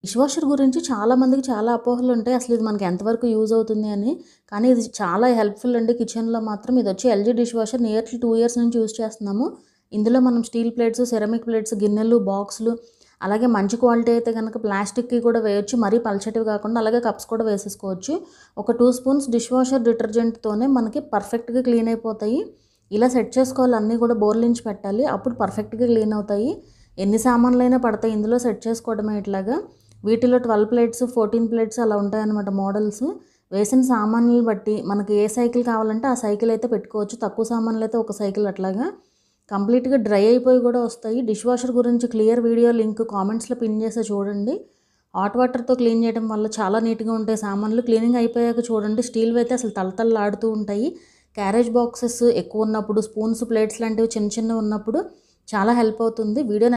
dish dishwasher గురించి చాలా మందికి చాలా అపోహలు ఉంటాయి అసలు ఇది మనకి ఎంతవరకు యూజ్ అవుతుంది అని కానీ ఇది చాలా హెల్ప్ఫుల్ అండి కిచెన్లో మాత్రం ఇది వచ్చి LG dishwasher nearly two years నుంచి యూజ్ చేస్తున్నాము ఇందులో మనం స్టీల్ ప్లేట్స్ సెరమిక్ ప్లేట్స్ గిన్నెలు బాక్సులు అలాగే మంచి క్వాలిటీ అయితే కనుక ప్లాస్టిక్కి కూడా వేయొచ్చు మరీ పల్చటివి కాకుండా అలాగే కప్స్ కూడా వేసేసుకోవచ్చు ఒక టూ స్పూన్స్ డిష్ వాషర్ డిటర్జెంట్తోనే మనకి పర్ఫెక్ట్గా క్లీన్ అయిపోతాయి ఇలా సెట్ చేసుకోవాలి అన్నీ కూడా బోర్లించి పెట్టాలి అప్పుడు పర్ఫెక్ట్గా క్లీన్ అవుతాయి ఎన్ని సామాన్లైనా పడతాయి ఇందులో సెట్ చేసుకోవడమే ఇట్లాగా వీటిలో ట్వెల్వ్ ప్లేట్స్ ఫోర్టీన్ ప్లేట్స్ అలా ఉంటాయన్నమాట మోడల్స్ వేసిన సామాన్లు బట్టి మనకి ఏ సైకిల్ కావాలంటే ఆ సైకిల్ అయితే పెట్టుకోవచ్చు తక్కువ సామాన్లు అయితే ఒక సైకిల్ అట్లాగా కంప్లీట్గా డ్రై అయిపోయి కూడా వస్తాయి డిష్ వాషర్ గురించి క్లియర్ వీడియో లింక్ కామెంట్స్లో పిన్ చేస్తే చూడండి హాట్ వాటర్తో క్లీన్ చేయడం వల్ల చాలా నీట్గా ఉంటాయి సామాన్లు క్లీనింగ్ అయిపోయాక చూడండి స్టీల్ అయితే అసలు తలతల్లాడుతూ ఉంటాయి క్యారేజ్ బాక్సెస్ ఎక్కువ ఉన్నప్పుడు స్పూన్స్ ప్లేట్స్ లాంటివి చిన్న చిన్నవి ఉన్నప్పుడు చాలా హెల్ప్ అవుతుంది వీడియో